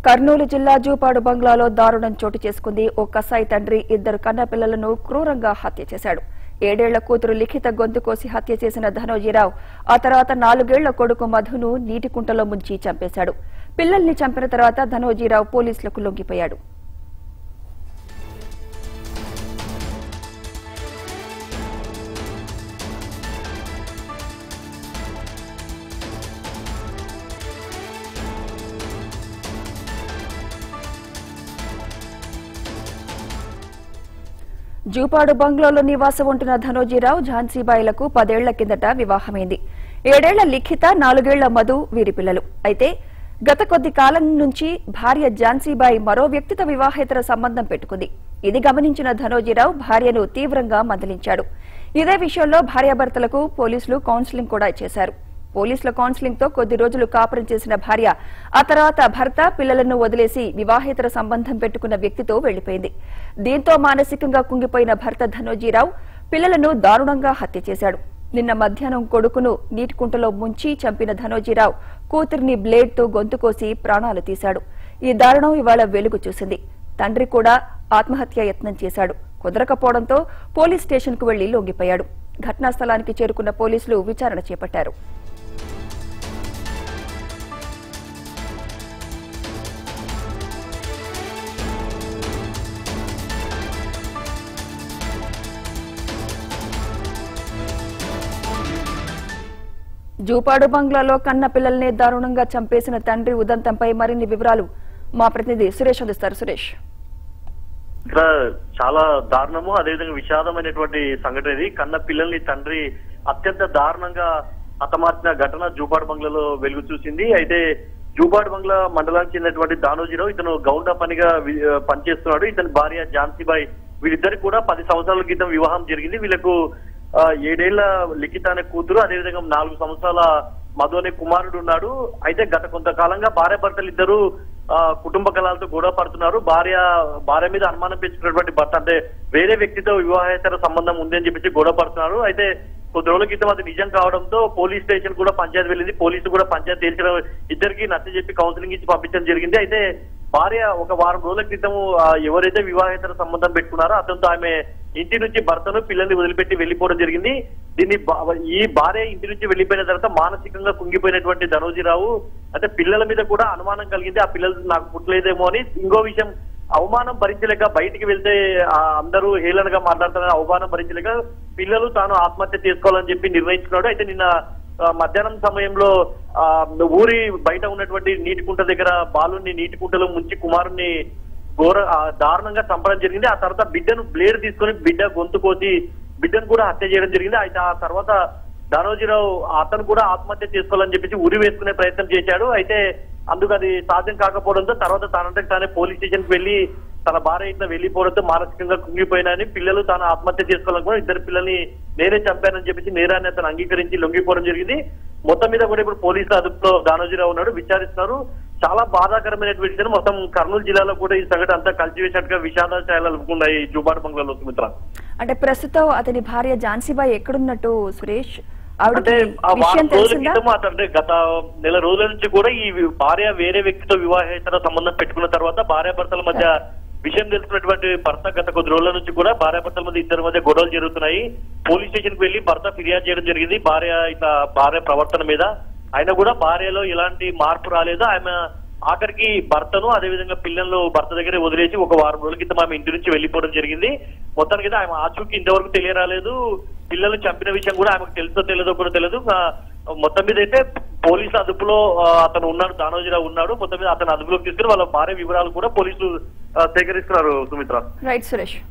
కర్నూలు జిల్లా జూపాడు బంగ్లాలో దారుణం చోటు చేసుకుంది ఓ కసాయి తండ్రి ఇద్దరు కన్నపిల్లలను క్రూరంగా హత్య చేశాడు ఏడేళ్ల కూతురు లిఖిత గొంతు కోసి హత్య చేసిన ధనోజీరావు ఆ తర్వాత నాలుగేళ్ల కొడుకు మధును నీటి కుంటలో ముంచి చంపేశాడు పిల్లల్ని చంపిన తర్వాత ధనోజీరావు పోలీసులకు లొంగిపోయాడు జూపాడు బంగ్లాలో నివాసం ఉంటున్న ధనోజీరావు ఝాన్సీబాయిలకు పదేళ్ల కిందట వివాహమైంది ఏడేళ్ల లిఖిత నాలుగేళ్ల మధు వీరి పిల్లలు అయితే గత కొద్ది కాలం నుంచి భార్య ఝాన్సీబాయి మరో వ్యక్తితో వివాహేతర సంబంధం పెట్టుకుంది ఇది గమనించిన ధనోజీరావు భార్యను తీవ్రంగా మందలించాడు ఇదే విషయంలో భార్యాభర్తలకు పోలీసులు కౌన్సిలింగ్ కూడా చేశారు పోలీసుల కౌన్సిలింగ్ తో కొద్ది రోజులు కాపురం చేసిన భార్య ఆ తర్వాత భర్త పిల్లలను వదిలేసి వివాహేతర సంబంధం పెట్టుకున్న వ్యక్తితో వెళ్లిపోయింది దీంతో మానసికంగా కుంగిపోయిన భర్త ధనోజీరావు పిల్లలను దారుణంగా హత్య చేశాడు నిన్న మధ్యాహ్నం కొడుకును నీటి కుంటలో ముంచి చంపిన ధనోజీరావు కూతురిని బ్లేడ్ తో గొంతు కోసి ప్రాణాలు తీశాడు ఈ దారుణం ఇవాళ వెలుగు చూసింది తండ్రి కూడా ఆత్మహత్య యత్నం చేశాడు కుదరకపోవడంతో పోలీస్ స్టేషన్ కు వెళ్లి లొంగిపోయాడు ఘటనా స్థలానికి చేరుకున్న పోలీసులు విచారణ చేపట్టారు జూపాడు బంగ్లాలో కన్న పిల్లల్ని దారుణంగా చంపేసిన తండ్రి ఉదంతంపై మరిన్ని వివరాలు మా ప్రతినిధి సురేష్ అందిస్తారు సురేష్ ఇక్కడ చాలా దారుణము అదేవిధంగా విషాదమైనటువంటి సంఘటన ఇది కన్న పిల్లల్ని తండ్రి అత్యంత దారుణంగా హతమార్చిన ఘటన జూబాడ్ బంగ్లాలో వెలుగు చూసింది అయితే జూబాడ్ బంగ్లా మండలానికి చెందినటువంటి దానోజీరావు ఇతను గౌండ పనిగా వి- పనిచేస్తున్నాడు ఇతని భార్య ఝాన్సీబాయి వీళ్ళిద్దరికి కూడా పది సంవత్సరాల క్రితం వివాహం జరిగింది వీళ్ళకు ఆ, ఏడేళ్ల లిఖిత అనే కూతురు అదేవిధంగా నాలుగు సంవత్సరాల మధు అనే కుమారుడు ఉన్నాడు అయితే గత కొంతకాలంగా భార్య భర్తలు ఇద్దరు ఆ, కుటుంబ కళాలతో గొడవ పడుతున్నారు భార్య భార్య మీద అనుమానం పెంచుకున్నటువంటి భర్త అంటే వేరే వ్యక్తితో వివాహేతర సంబంధం ఉంది అని చెప్పేసి గొడవ పడుతున్నారు అయితే కొద్ది రోజుల క్రితం అది నిజం కావడంతో పోలీస్ స్టేషన్ కూడా పంచాయతీ వెళ్ళింది పోలీసు కూడా పంచాయతీ తేల్చడం ఇద్దరికి నచ్చ చెప్పి కౌన్సిలింగ్ ఇచ్చి పంపించడం జరిగింది అయితే భార్య ఒక వారం రోజుల క్రితం ఆ, ఎవరైతే వివాహేతర సంబంధం పెట్టుకున్నారో అతనితో ఆమె ఇంటి నుంచి భర్తను పిల్లల్ని వదిలిపెట్టి వెళ్లిపోవడం జరిగింది దీన్ని బా- ఈ భార్య ఇంటి నుంచి వెళ్లిపోయిన తర్వాత మానసికంగా కుంగిపోయినటువంటి ధనోజీరావు అంటే పిల్లల మీద కూడా అనుమానం కలిగింది ఆ పిల్లలు నాకు పుట్టలేదేమో అని ఇంకో విషయం అవమానం భరించలేక బయటికి వెళ్తే ఆ, అందరూ హేళనగా మాట్లాడుతున్న అవమానం భరించలేక పిల్లలు తాను ఆత్మహత్య చేసుకోవాలని చెప్పి నిర్ణయించుకున్నాడు అయితే నిన్న ఆ, మధ్యాహ్నం సమయంలో ఆ ఊరి బయట ఉన్నటువంటి నీటి కుంట దగ్గర బాలుని నీటి కుంటలో ముంచి కుమారుని ఘోర ఆ, దారుణంగా చంపడం జరిగింది ఆ తర్వాత బిడ్డను బ్లేడ్ తీసుకొని బిడ్డ గొంతు కోసి బిడ్డను కూడా హత్య చేయడం జరిగింది అయితే ఆ తర్వాత ధనోజీరావు అతను కూడా ఆత్మహత్య చేసుకోవాలని చెప్పేసి ఉరి వేసుకునే ప్రయత్నం చేశాడు అయితే అందుకు అది సాధ్యం కాకపోవడంతో తర్వాత తనంటే తానే పోలీస్ స్టేషన్ కి వెళ్లి తన భార్య ఇట్లా వెళ్లిపోవడంతో మానసికంగా కుంగిపోయినాయని పిల్లలు తాను ఆత్మహత్య చేసుకోవాలనుకున్న ఇద్దరు పిల్లల్ని నేనే చంపానని చెప్పేసి నేరాన్ని అతను అంగీకరించి లొంగిపోవడం జరిగింది మొత్తం మీద కూడా ఇప్పుడు పోలీసుల అదుపులో దానోజీరావు ఉన్నాడు విచారిస్తున్నారు చాలా బాధాకరమైన విషయం మొత్తం కర్నూలు జిల్లాలో కూడా ఈ సంఘటన అంతా కలిసివేసినట్టుగా విషాదాలు ఛాయలు ఈ జూబాట్ బంగ్లాలో సుమిత్ర అంటే ప్రస్తుతం అతని భార్య ఝాన్సీబాయి ఎక్కడున్నట్టు సురేష్ అంటే ఆవిడకి ఆ విషయం వారం రోజుల తెలిసిందా క్రితం అంటే గత నెల రోజుల నుంచి కూడా ఈ భార్య వేరే వ్యక్తితో వివాహేతర సంబంధం పెట్టుకున్న తర్వాత భార్య భర్తల మధ్య విషయం తెలుసుకున్నటువంటి భర్త గత కొద్ది రోజుల నుంచి కూడా భార్య భర్తల మధ్య ఇద్దరి మధ్య గొడవలు జరుగుతున్నాయి పోలీస్ స్టేషన్ కి వెళ్లి భర్త ఫిర్యాదు చేయడం జరిగింది భార్య ఇట్లా భార్య ప్రవర్తన మీద అయినా కూడా భార్యలో ఎలాంటి మార్పు రాలేదు ఆమె ఆఖరికి భర్తను అదేవిధంగా పిల్లలు భర్త దగ్గరే వదిలేసి ఒక వారం రోజుల క్రితం ఆమె ఇంటి నుంచి వెళ్లిపోవడం జరిగింది మొత్తానికి అయితే ఆమె ఆచూకీ ఇంతవరకు తెలియరాలేదు పిల్లలు చంపిన విషయం కూడా ఆమెకు తెలుసో తెలియదో కూడా తెలియదు ఆ, మొత్తం మీద అయితే పోలీసు అదుపులో ఆ, అతను ఉన్నాడు దానోజీరావు ఉన్నాడు మొత్తం మీద అతను అదుపులోకి తీసుకుని వాళ్ళ భార్య వివరాలు కూడా పోలీసులు ఆ, సేకరిస్తున్నారు సుమిత్ర రైట్ సురేష్